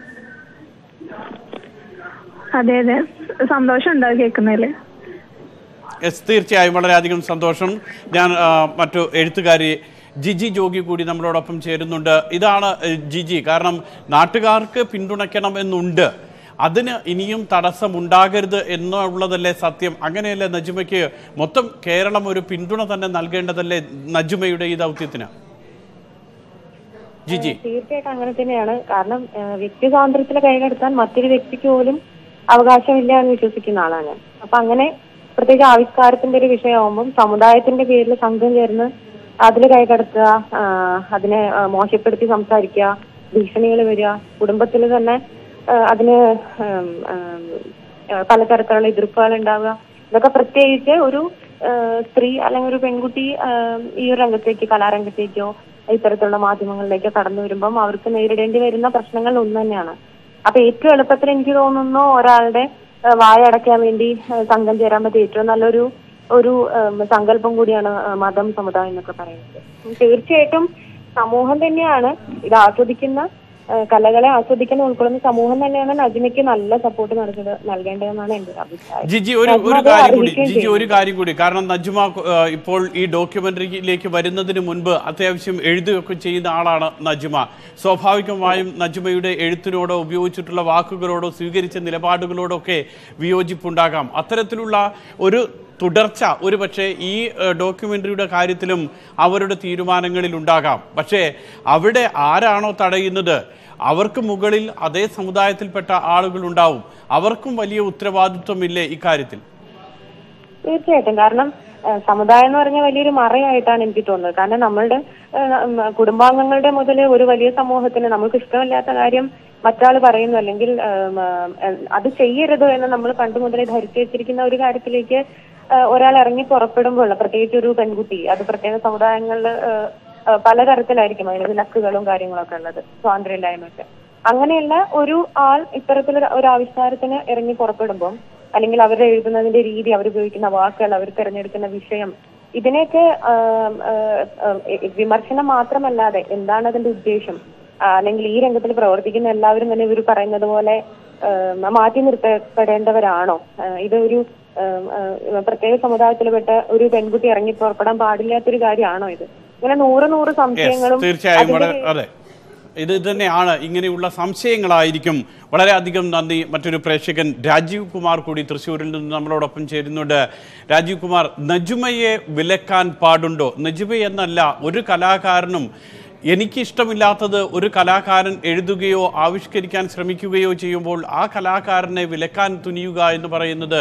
അതെ അതെ സന്തോഷം ഉണ്ടാവും കേൾക്കുന്നതില് എസ് തീർച്ചയായും വളരെയധികം സന്തോഷം ഞാൻ ആ, മറ്റു എഴുത്തുകാരി ജിജി ജോഗി കൂടി നമ്മളോടൊപ്പം ചേരുന്നുണ്ട് ഇതാണ് ഏ, ജിജി കാരണം നാട്ടുകാർക്ക് പിന്തുണയ്ക്കണം എന്നുണ്ട് അതിന് ഇനിയും തടസ്സം ഉണ്ടാകരുത് എന്നുള്ളതല്ലേ സത്യം അങ്ങനെയല്ലേ നജുമയ്ക്ക് മൊത്തം കേരളം ഒരു പിന്തുണ തന്നെ നൽകേണ്ടതല്ലേ നജുമയുടെ ഈ ദൗത്യത്തിന് ജിജി തീർച്ചയായിട്ടും അങ്ങനെ തന്നെയാണ് കാരണം ഏഹ്, വ്യക്തി സ്വാതന്ത്ര്യത്തിൽ കൈകടത്താൻ മറ്റൊരു വ്യക്തിക്ക് പോലും അവകാശമില്ല എന്ന് വിശ്വസിക്കുന്ന ആളാണ് ഞാൻ അപ്പൊ അങ്ങനെ പ്രത്യേകിച്ച് ആവിഷ്കാരത്തിന്റെ ഒരു വിഷയമാകുമ്പം സമുദായത്തിന്റെ പേരിൽ സംഘം ചേർന്ന് അതിൽ കൈകടത്തുക ആഹ്, അതിനെ ആഹ്, മോശപ്പെടുത്തി സംസാരിക്കുക ഭീഷണികൾ വരിക കുടുംബത്തിൽ തന്നെ ആഹ്, അതിന് ഉം, ഉം, ആഹ്, പലതരത്തിലുള്ള എതിർപ്പുകൾ ഉണ്ടാവുക ഇതൊക്കെ പ്രത്യേകിച്ച് ഒരു ആഹ്, സ്ത്രീ അല്ലെങ്കിൽ ഒരു പെൺകുട്ടി ആഹ്, ഈ ഒരു രംഗത്തേക്ക് കലാരംഗത്തേക്കോ ഇത്തരത്തിലുള്ള മാധ്യമങ്ങളിലേക്കോ കടന്നു വരുമ്പം അവർക്ക് നേരിടേണ്ടി വരുന്ന പ്രശ്നങ്ങൾ ഒന്ന് തന്നെയാണ് അപ്പൊ ഏറ്റവും എളുപ്പത്തിൽ എനിക്ക് തോന്നുന്നു ഒരാളുടെ ആഹ്, വായ അടയ്ക്കാൻ വേണ്ടി ആഹ്, സംഘം ചേരാൻ പറ്റിയ ഏറ്റവും നല്ലൊരു ഒരു ഉം, സങ്കല്പം കൂടിയാണ് ആഹ്, മതം സമുദായം എന്നൊക്കെ പറയുന്നത് തീർച്ചയായിട്ടും സമൂഹം തന്നെയാണ് ഇത് ആസ്വദിക്കുന്ന ആഹ്, കലകളെ ആസ്വദിക്കുന്ന ഉൾക്കൊള്ളുന്ന സമൂഹം തന്നെയാണ് നജ്മയ്ക്ക് നല്ല സപ്പോർട്ട് നൽകേണ്ടത് നൽകേണ്ടതെന്നാണ് എന്റെ ഒരു അഭിപ്രായം ജിജി ഒരു നജ്മ ഒരു അത് കാര്യം കൂടി അർഹിക്കുകയും ജിജി ഒരു ചെയ്യുന്നു. കാര്യം കൂടി കാരണം നജ്മ ആ, ഇപ്പോൾ ഈ ഡോക്യുമെന്ററിയിലേക്ക് വരുന്നതിന് മുൻപ് അത്യാവശ്യം എഴുതുകയൊക്കെ ചെയ്യുന്ന ആളാണ് നജ്മ സ്വാഭാവികമായും നജ്മയുടെ എഴുത്തിനോടോ ഉപയോഗിച്ചിട്ടുള്ള വാക്കുകളോടോ സ്വീകരിച്ച നിലപാടുകളോടോ ഒക്കെ വിയോജിപ്പുണ്ടാകാം അത്തരത്തിലുള്ള ഒരു തുടർച്ച ഒരു പക്ഷേ ഈ ഏഹ്, ഡോക്യുമെന്ററിയുടെ കാര്യത്തിലും അവരുടെ തീരുമാനങ്ങളിൽ ഉണ്ടാകാം പക്ഷേ അവിടെ ആരാണോ തടയുന്നത് അവർക്ക് മുകളിൽ അതേ സമുദായത്തിൽപ്പെട്ട ആളുകൾ ഉണ്ടാവും അവർക്കും വലിയ ഉത്തരവാദിത്വമില്ലേ ഇക്കാര്യത്തിൽ തീർച്ചയായിട്ടും കാരണം ഏഹ്, സമുദായം എന്ന് പറഞ്ഞ വലിയൊരു മറയായിട്ടാണ് എനിക്ക് തോന്നുന്നത് കാരണം നമ്മളുടെ ഏഹ്, ഉം, കുടുംബാംഗങ്ങളുടെ മുതൽ ഒരു വലിയ സമൂഹത്തിന് നമുക്ക് ഇഷ്ടമില്ലാത്ത കാര്യം മറ്റാൾ പറയുന്നു അല്ലെങ്കിൽ ഏം, ഏഹ്, അത് ചെയ്യരുത് എന്ന് നമ്മൾ പണ്ട് മുതലേ ധരിച്ചു വെച്ചിരിക്കുന്ന ഒരു കാര്യത്തിലേക്ക് ഏഹ്, ഒരാൾ ഇറങ്ങി പുറപ്പെടുമ്പോൾ പ്രത്യേകിച്ച് ഒരു പെൺകുട്ടി അത് പ്രത്യേക സമുദായങ്ങളിൽ ഏഹ്, ഏഹ്, പലതരത്തിലായിരിക്കും അതിന് വിലക്കുകളും കാര്യങ്ങളൊക്കെ ഉള്ളത് സ്വാതന്ത്ര്യമില്ലായ്മയൊക്കെ അങ്ങനെയുള്ള ഒരു ആൾ ഇത്തരത്തിലൊരു ഒരു ആവിഷ്കാരത്തിന് ഇറങ്ങി പുറപ്പെടുമ്പോൾ അല്ലെങ്കിൽ അവർ എഴുതുന്നതിന്റെ രീതി അവർ ഉപയോഗിക്കുന്ന വാക്കുകൾ അവർ തിരഞ്ഞെടുക്കുന്ന വിഷയം ഇതിനെയൊക്കെ ആം, ആ, ആ, വിമർശനം മാത്രമല്ലാതെ എന്താണ് അതിന്റെ ഉദ്ദേശം ആ, അല്ലെങ്കിൽ ഈ രംഗത്തിൽ പ്രവർത്തിക്കുന്ന എല്ലാവരും തന്നെ ഇവർ പറയുന്നത് പോലെ ആം, മാറ്റി നിർത്തപ്പെടേണ്ടവരാണോ ആ, ഇത് ഒരു ആം, ആ, പ്രത്യേക സമുദായത്തിൽപ്പെട്ട ഒരു പെൺകുട്ടി ഇറങ്ങി പുറപ്പെടാൻ പാടില്ലാത്തൊരു കാര്യമാണോ ഇത് ഇങ്ങനെ നൂറ് നൂറ് Yes, സംശയങ്ങളും തീർച്ചയായും അതിന്റെ വളരെ അതെ ഇത് തന്നെയാണ് ഇങ്ങനെയുള്ള സംശയങ്ങളായിരിക്കും വളരെയധികം നന്ദി മറ്റൊരു പ്രേക്ഷകൻ രാജീവ് കുമാർ കൂടി തൃശ്ശൂരിൽ നിന്ന് നമ്മളോടൊപ്പം ചേരുന്നുണ്ട് രാജീവ് കുമാർ നജുമയെ വിലക്കാൻ പാടുണ്ടോ നജുമ എന്നല്ല ഒരു കലാകാരനും എനിക്കിഷ്ടമില്ലാത്തത് ഒരു കലാകാരൻ എഴുതുകയോ ആവിഷ്കരിക്കാൻ ശ്രമിക്കുകയോ ചെയ്യുമ്പോൾ ആ കലാകാരനെ വിലക്കാൻ തുനിയുക എന്ന് പറയുന്നത്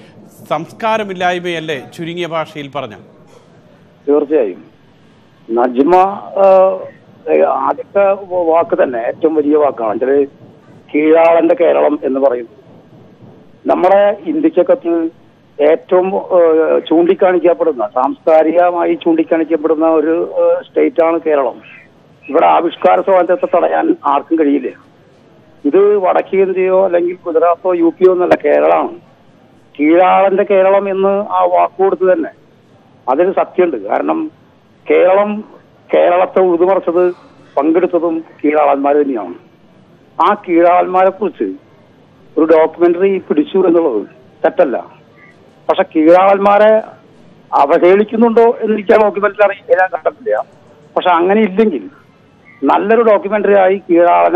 സംസ്കാരമില്ലായ്മയല്ലേ ചുരുങ്ങിയ ഭാഷയിൽ പറഞ്ഞ തീർച്ചയായും നജ്മ ആ, ആദ്യത്തെ വാക്ക് തന്നെ ഏറ്റവും വലിയ വാക്കാണ് വെച്ചാല് കീഴാളന്റെ കേരളം എന്ന് പറയുന്നത് നമ്മുടെ ഇന്ത്യക്കകത്ത് ഏറ്റവും ആ, ചൂണ്ടിക്കാണിക്കപ്പെടുന്ന സാംസ്കാരികമായി ചൂണ്ടിക്കാണിക്കപ്പെടുന്ന ഒരു സ്റ്റേറ്റ് ആണ് കേരളം ഇവിടെ ആവിഷ്കാര സ്വാതന്ത്ര്യത്തെ തടയാൻ ആർക്കും കഴിയില്ല ഇത് വടക്കേന്ത്യയോ അല്ലെങ്കിൽ ഗുജറാത്തോ യു പിയോ എന്നല്ല കേരളമാണ് കീഴാളന്റെ കേരളം എന്ന് ആ വാക്ക് കൊടുത്ത് തന്നെ അതിന് സത്യമുണ്ട് കാരണം കേരളം കേരളത്തെ ഉഴുതുമറിച്ചത് പങ്കെടുത്തതും കീഴാളന്മാർ തന്നെയാണ് ആ കീഴാളന്മാരെ കുറിച്ച് ഒരു ഡോക്യുമെന്ററി പിടിച്ചു എന്നുള്ളത് തെറ്റല്ല പക്ഷെ കീഴാളന്മാരെ അവഹേളിക്കുന്നുണ്ടോ എന്ന് എനിക്ക് ആ ഡോക്യുമെന്ററി അറിയാൻ കണ്ടിട്ടില്ല പക്ഷെ അങ്ങനെ ഇല്ലെങ്കിൽ നല്ലൊരു ഡോക്യുമെന്ററി ആയി കീഴാളനെ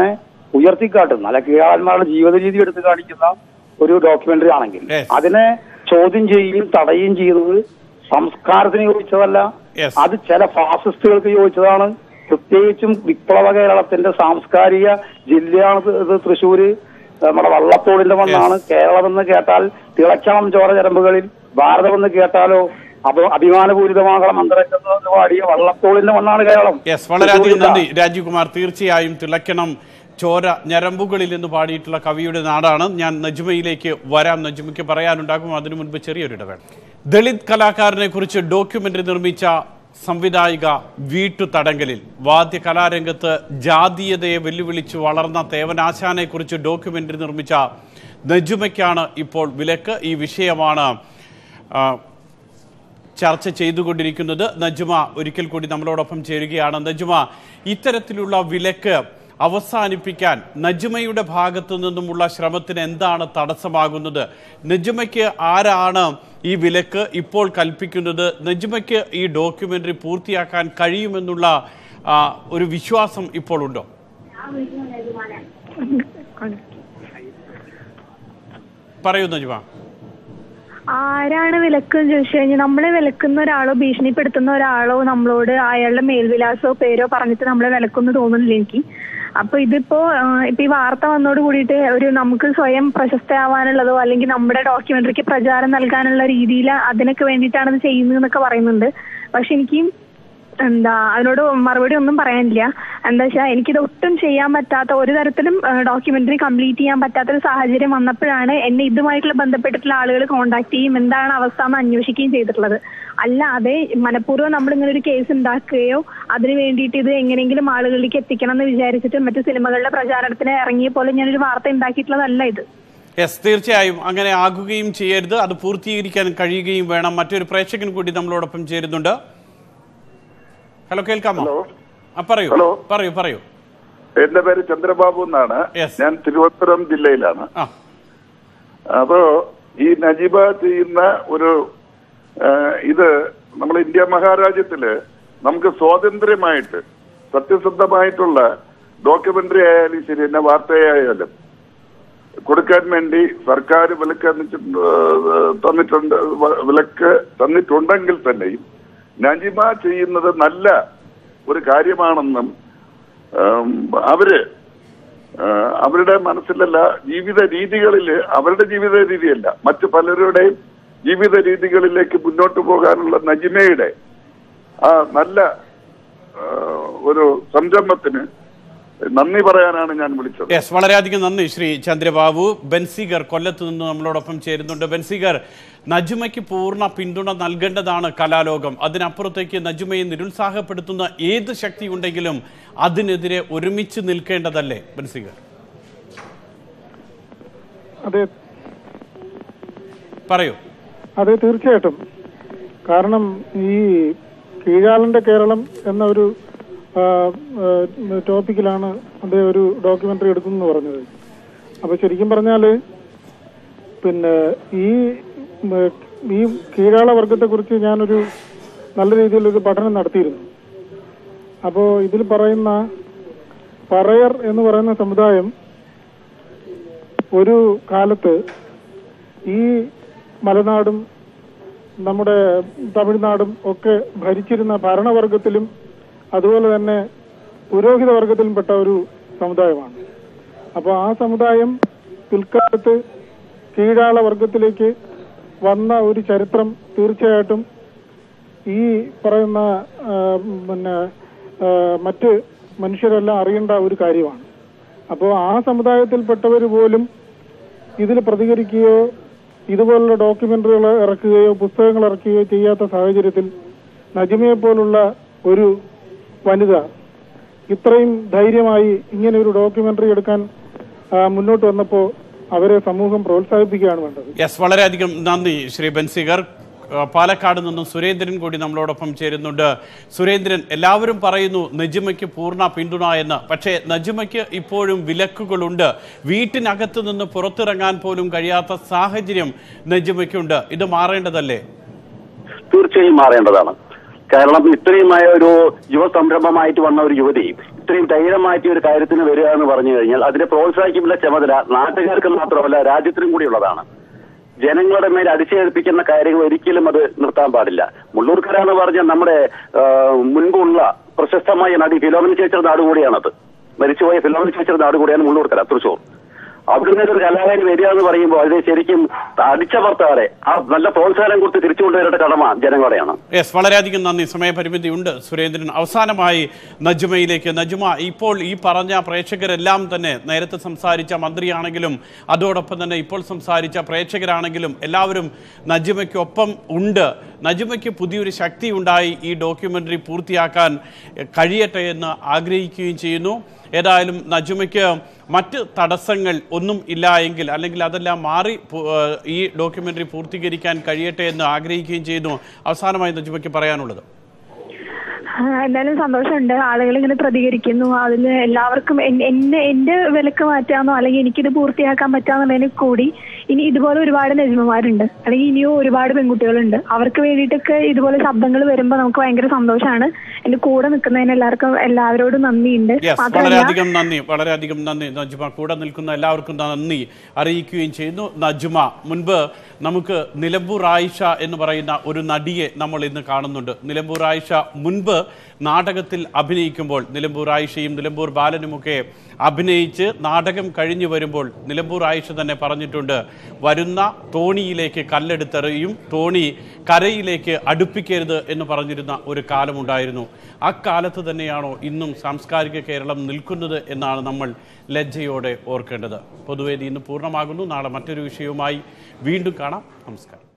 ഉയർത്തിക്കാട്ടുന്ന അല്ല കീഴാളന്മാരുടെ ജീവിത രീതി എടുത്ത് കാണിക്കുന്ന ഒരു ഡോക്യുമെന്ററി ആണെങ്കിൽ Yes. അതിനെ ചോദ്യം ചെയ്യുകയും തടയുകയും ചെയ്യുന്നത് സംസ്കാരത്തിന് യോജിച്ചതല്ല Yes. അത് ചില ഫാസിസ്റ്റുകൾക്ക് യോജിച്ചതാണ് പ്രത്യേകിച്ചും വിപ്ലവ കേരളത്തിന്റെ സാംസ്കാരിക ജില്ലയാണ് ഇത് ഇത് തൃശ്ശൂര് നമ്മുടെ വള്ളത്തോടിന്റെ മണ്ണാണ് കേരളം എന്ന് കേട്ടാൽ തിളക്കണം ചോര ചരമ്പുകളിൽ ഭാരതം എന്ന് കേട്ടാലോ അപ്പൊ അഭിമാനപൂരിതമാകണം അന്തരംഗത്ത് പാടിയ വള്ളത്തോളിന്റെ മണ്ണാണ് കേരളം യെസ് വളരെയധികം തൃശ്ശൂരില്ല. നന്ദി രാജീവ് കുമാർ തീർച്ചയായും തിളക്കണം ചോര ഞരമ്പുകളിൽ എന്ന് പാടിയിട്ടുള്ള കവിയുടെ നാടാണ് ഞാൻ നജ്മയിലേക്ക് വരാം നജ്മയ്ക്ക് പറയാനുണ്ടാകും അതിനു മുൻപ് ചെറിയൊരു ഇടവേള ദളിത് കലാകാരനെ കുറിച്ച് ഡോക്യുമെന്ററി നിർമ്മിച്ച സംവിധായിക വീട്ടു തടങ്കലിൽ വാദ്യ കലാരംഗത്ത് ജാതീയതയെ വെല്ലുവിളിച്ച് വളർന്ന തേവനാശാനെ കുറിച്ച് ഡോക്യുമെന്ററി നിർമ്മിച്ച നജുമയ്ക്കാണ് ഇപ്പോൾ വിലക്ക് ഈ വിഷയമാണ് ആ, ചർച്ച ചെയ്തുകൊണ്ടിരിക്കുന്നത് നജുമ ഒരിക്കൽ കൂടി നമ്മളോടൊപ്പം ചേരുകയാണ് നജുമ ഇത്തരത്തിലുള്ള വിലക്ക് അവസാനിപ്പിക്കാൻ നജുമയുടെ ഭാഗത്തു നിന്നുമുള്ള ശ്രമത്തിന് എന്താണ് തടസ്സമാകുന്നത് നജുമയ്ക്ക് ആരാണ് ഈ വിലക്ക് ഇപ്പോൾ കൽപ്പിക്കുന്നത് നജുമയ്ക്ക് ഈ ഡോക്യുമെന്ററി പൂർത്തിയാക്കാൻ കഴിയുമെന്നുള്ള ആ, ഒരു വിശ്വാസം ഇപ്പോൾ ഉണ്ടോ പറയൂ നജുമ ആരാണ് വിലക്കെന്ന് ചോദിച്ചു കഴിഞ്ഞാൽ നമ്മളെ വിലക്കുന്ന ഒരാളോ ഭീഷണിപ്പെടുത്തുന്ന ഒരാളോ നമ്മളോട് അയാളുടെ മേൽവിലാസോ പേരോ പറഞ്ഞിട്ട് നമ്മളെ വിലക്കൊന്ന് തോന്നുന്നില്ല എനിക്ക് അപ്പൊ ഇതിപ്പോ ആ, ഇപ്പൊ ഈ വാർത്ത വന്നോട് കൂടിയിട്ട് ഒരു നമുക്ക് സ്വയം പ്രശസ്തയാവാനുള്ളതോ അല്ലെങ്കിൽ നമ്മുടെ ഡോക്യുമെന്ററിക്ക് പ്രചാരം നൽകാനുള്ള രീതിയിൽ അതിനൊക്കെ വേണ്ടിയിട്ടാണ് ഇത് ചെയ്യുന്നതെന്നൊക്കെ പറയുന്നുണ്ട് പക്ഷെ എനിക്ക് എന്താ അതിനോട് മറുപടി ഒന്നും പറയാനില്ല എന്താ വെച്ചാൽ എനിക്കിത് ഒട്ടും ചെയ്യാൻ പറ്റാത്ത ഒരു തരത്തിലും ഡോക്യുമെന്ററി കംപ്ലീറ്റ് ചെയ്യാൻ പറ്റാത്ത ഒരു സാഹചര്യം വന്നപ്പോഴാണ് എന്നെ ഇതുമായിട്ടുള്ള ബന്ധപ്പെട്ടിട്ടുള്ള ആളുകൾ കോൺടാക്ട് ചെയ്യും എന്താണ് അവസ്ഥ എന്ന് അന്വേഷിക്കുകയും ചെയ്തിട്ടുള്ളത് അല്ലാതെ മനഃപൂർവ്വം നമ്മൾ ഇങ്ങനെ ഒരു കേസ് ഉണ്ടാക്കുകയോ അതിന് വേണ്ടിയിട്ട് ഇത് എങ്ങനെയെങ്കിലും ആളുകളിലേക്ക് എത്തിക്കണം എന്ന് വിചാരിച്ചിട്ട് മറ്റു സിനിമകളുടെ പ്രചാരണത്തിന് ഇറങ്ങിയ പോലെ ഞാനൊരു വാർത്ത ഉണ്ടാക്കിയിട്ടുള്ളതല്ല ഇത് യെസ് തീർച്ചയായും അങ്ങനെ ആകുകയും ചെയ്യരുത് അത് പൂർത്തീകരിക്കാൻ കഴിയുകയും വേണം മറ്റൊരു പ്രേക്ഷകൻ കൂടി നമ്മളോടൊപ്പം ചേരുന്നുണ്ട് ഹലോ കേൾക്കാമോ ആ പറയൂ ഹലോ. പറയൂ പറയൂ എന്റെ പേര് ചന്ദ്രബാബു എന്നാണ് Yes. ഞാൻ തിരുവനന്തപുരം ജില്ലയിലാണ് ആ അപ്പോ ഈ നജീബ ചെയ്യുന്ന ഒരു ആ, ഇത് നമ്മൾ ഇന്ത്യ മഹാരാജ്യത്തില് നമുക്ക് സ്വാതന്ത്ര്യമായിട്ട് സത്യസന്ധമായിട്ടുള്ള ഡോക്യുമെന്ററി ആയാലും ശരി എന്നെ വാർത്തയായാലും കൊടുക്കാൻ വേണ്ടി സർക്കാർ വിലക്ക് തന്നിട്ടുണ്ട് തന്നിട്ടുണ്ട് വ- വിലക്ക് തന്നിട്ടുണ്ടെങ്കിൽ തന്നെയും നജിമ ചെയ്യുന്നത് നല്ല ഒരു കാര്യമാണെന്നും ഉം, അവര് ആ, അവരുടെ മനസ്സിലല്ല ജീവിത രീതികളിൽ അവരുടെ ജീവിത രീതിയല്ല മറ്റു പലരുടെയും ജീവിത രീതികളിലേക്ക് മുന്നോട്ട് പോകാനുള്ള നജിമയുടെ ആ നല്ല ആ, ഒരു സംരംഭത്തിന് നന്ദി പറയാനാണ് ഞാൻ വിളിച്ചത് യെസ് വളരെയധികം നന്ദി ശ്രീ ചന്ദ്രബാബു ബെൻസിഗർ കൊല്ലത്ത് നിന്ന് നമ്മളോടൊപ്പം ചേരുന്നുണ്ട് ബെൻസിഗർ നജുമയ്ക്ക് പൂർണ്ണ പിന്തുണ നൽകേണ്ടതാണ് കലാലോകം അതിനപ്പുറത്തേക്ക് നജുമയെ നിരുത്സാഹപ്പെടുത്തുന്ന ഏത് ശക്തി ഉണ്ടെങ്കിലും അതിനെതിരെ ഒരുമിച്ച് നിൽക്കേണ്ടതല്ലേ ബെൻസിഗർ അതെ പറയൂ അതെ തീർച്ചയായിട്ടും കാരണം ഈ കീഴാളന്റെ കേരളം എന്ന ഒരു ആ, ആ, ടോപ്പിക്കിലാണ് അദ്ദേഹം ഒരു ഡോക്യുമെന്ററി എടുക്കുന്നു പറഞ്ഞത് അപ്പൊ ശരിക്കും പറഞ്ഞാല് പിന്നെ ഈ ഉം, ഈ കീഴാള വർഗത്തെ കുറിച്ച് ഞാനൊരു നല്ല രീതിയിലൊരു പഠനം നടത്തിയിരുന്നു അപ്പോ ഇതിൽ പറയുന്ന പറയർ എന്ന് പറയുന്ന സമുദായം ഒരു കാലത്ത് ഈ മലനാടും നമ്മുടെ തമിഴ്നാടും ഒക്കെ ഭരിച്ചിരുന്ന ഭരണവർഗത്തിലും അതുപോലെ തന്നെ പുരോഹിത വർഗത്തിലും പെട്ട ഒരു സമുദായമാണ് അപ്പോൾ ആ സമുദായം പിൽക്കാലത്ത് കീഴാള വർഗത്തിലേക്ക് വന്ന ഒരു ചരിത്രം തീർച്ചയായിട്ടും ഈ പറയുന്ന ആ, പിന്നെ ആ, മറ്റ് മനുഷ്യരെല്ലാം അറിയേണ്ട ഒരു കാര്യമാണ് അപ്പോൾ ആ സമുദായത്തിൽപ്പെട്ടവർ പോലും ഇതിൽ പ്രതികരിക്കുകയോ ഇതുപോലുള്ള ഡോക്യുമെന്ററികൾ ഇറക്കുകയോ പുസ്തകങ്ങൾ ഇറക്കുകയോ ചെയ്യാത്ത സാഹചര്യത്തിൽ നജിമയെ പോലുള്ള ഒരു വനിത ഇത്രയും ധൈര്യമായി ഇങ്ങനെ ഒരു ഡോക്യുമെന്ററി എടുക്കാൻ ആ, മുന്നോട്ട് വന്നപ്പോൾ അവരെ സമൂഹം പ്രോത്സാഹിപ്പിക്കുകയാണ് വേണ്ടത് യെസ് വളരെയധികം നന്ദി ശ്രീ ബെൻസിഗർ ആ, പാലക്കാട് നിന്നും സുരേന്ദ്രൻ കൂടി നമ്മളോടൊപ്പം ചേരുന്നുണ്ട് സുരേന്ദ്രൻ എല്ലാവരും പറയുന്നു നജിമയ്ക്ക് പൂർണ്ണ പിന്തുണ എന്ന് പക്ഷേ നജിമയ്ക്ക് ഇപ്പോഴും വിലക്കുകളുണ്ട് വീട്ടിനകത്ത് നിന്ന് പുറത്തിറങ്ങാൻ പോലും കഴിയാത്ത സാഹചര്യം നജിമയ്ക്കുണ്ട് ഇത് മാറേണ്ടതല്ലേ തീർച്ചയായും മാറേണ്ടതാണ് കാരണം ഇത്രയുമായ ഒരു യുവ സംരംഭമായിട്ട് വന്ന ഒരു യുവതി ഇത്രയും ധൈര്യമാറ്റിയ ഒരു കാര്യത്തിന് വരിക എന്ന് പറഞ്ഞു കഴിഞ്ഞാൽ അതിനെ പ്രോത്സാഹിക്കുമ്പോൾ ചുമതല നാട്ടുകാർക്ക് മാത്രമല്ല രാജ്യത്തിനും കൂടിയുള്ളതാണ് ജനങ്ങളുടെ മേൽ അടിച്ചേൽപ്പിക്കുന്ന കാര്യങ്ങൾ ഒരിക്കലും അത് നിർത്താൻ പാടില്ല മുള്ളൂർക്കര എന്ന് പറഞ്ഞാൽ നമ്മുടെ ആ, മുൻപുള്ള പ്രശസ്തമായ നടി ഫിലോമിന ചേച്ചിയുടെ നാട് കൂടിയാണത് മരിച്ചുപോയ ഫിലോമിന ചേച്ചിയുടെ നാട് കൂടിയാണ് മുള്ളൂർക്കര തൃശൂർ അവിടുന്ന് ഒരു കലാകാരൻ വരിക എന്ന് പറയുമ്പോൾ അതിനെ ശരിക്കും അടിച്ചമർത്താതെ ആ നല്ല പ്രോത്സാഹനം കൊടുത്ത് തിരിച്ചു കൊണ്ടുവരേണ്ട കടമ ജനങ്ങളുടെയാണ് യെസ് വളരെയധികം നന്ദി സമയപരിമിതി ഉണ്ട് സുരേന്ദ്രൻ അവസാനമായി നജുമയിലേക്ക് നജുമ ഇപ്പോൾ ഈ പറഞ്ഞ പ്രേക്ഷകരെല്ലാം തന്നെ നേരത്തെ സംസാരിച്ച മന്ത്രിയാണെങ്കിലും അതോടൊപ്പം തന്നെ ഇപ്പോൾ സംസാരിച്ച പ്രേക്ഷകരാണെങ്കിലും എല്ലാവരും നജുമയ്ക്കൊപ്പം ഉണ്ട് നജുമയ്ക്ക് പുതിയൊരു ശക്തി ഉണ്ടായി ഈ ഡോക്യുമെന്ററി പൂർത്തിയാക്കാൻ കഴിയട്ടെ എന്ന് ആഗ്രഹിക്കുകയും ചെയ്യുന്നു ഏതായാലും നജുമയ്ക്ക് മറ്റ് തടസ്സങ്ങൾ ഒന്നും ഇല്ല എങ്കിൽ അല്ലെങ്കിൽ അതെല്ലാം മാറി പു- ഏഹ് ഈ ഡോക്യുമെന്ററി പൂർത്തീകരിക്കാൻ കഴിയട്ടെ എന്ന് ആഗ്രഹിക്കുകയും ചെയ്യുന്നു അവസാനമായി നജുമയ്ക്ക് പറയാനുള്ളത് ആ, എന്തായാലും സന്തോഷമുണ്ട് ആളുകൾ ഇങ്ങനെ പ്രതികരിക്കുന്നു അതിൽ എല്ലാവർക്കും എൻ- എന്നെ എന്റെ വിലക്ക് മാറ്റാന്നോ അല്ലെങ്കിൽ എനിക്കിത് പൂർത്തിയാക്കാൻ പറ്റാന്നുള്ളതിന് കൂടി ഇനി ഇതുപോലെ ഒരുപാട് നജ്മമാരുണ്ട് അല്ലെങ്കിൽ ഇനിയും ഒരുപാട് പെൺകുട്ടികളുണ്ട് അവർക്ക് വേണ്ടിയിട്ടൊക്കെ ഇതുപോലെ ശബ്ദങ്ങൾ വരുമ്പോൾ നമുക്ക് ഭയങ്കര സന്തോഷമാണ് എന്റെ കൂടെ നിൽക്കുന്നതിന് എല്ലാവർക്കും എല്ലാവരോടും നന്ദിയുണ്ട് യെസ് മാത്രമല്ല വളരെയധികം നന്ദി വളരെയധികം നന്ദി നജ്മ കൂടെ നിൽക്കുന്ന എല്ലാവർക്കും നന്ദി അറിയിക്കുകയും ചെയ്യുന്നു നജ്മ മുൻപ് നമുക്ക് നിലമ്പൂർ ആയിഷ എന്ന് പറയുന്ന ഒരു നടിയെ നമ്മൾ ഇന്ന് കാണുന്നുണ്ട് നിലമ്പൂർ ആയിഷ മുൻപ് നാടകത്തിൽ അഭിനയിക്കുമ്പോൾ നിലമ്പൂർ ആയിഷയും നിലമ്പൂർ ബാലനുമൊക്കെ അഭിനയിച്ച് നാടകം കഴിഞ്ഞു വരുമ്പോൾ നിലമ്പൂർ ആയിഷ തന്നെ പറഞ്ഞിട്ടുണ്ട് വരുന്ന തോണിയിലേക്ക് കല്ലെടുത്തെറിയും തോണി കരയിലേക്ക് അടുപ്പിക്കരുത് എന്ന് പറഞ്ഞിരുന്ന ഒരു കാലമുണ്ടായിരുന്നു അക്കാലത്ത് തന്നെയാണോ ഇന്നും സാംസ്കാരിക കേരളം നിൽക്കുന്നത് എന്നാണ് നമ്മൾ ലജ്ജയോടെ ഓർക്കേണ്ടത് പൊതുവേദി ഇന്ന് പൂർണ്ണമാകുന്നു നാളെ മറ്റൊരു വിഷയവുമായി വീണ്ടും കാണാം നമസ്കാരം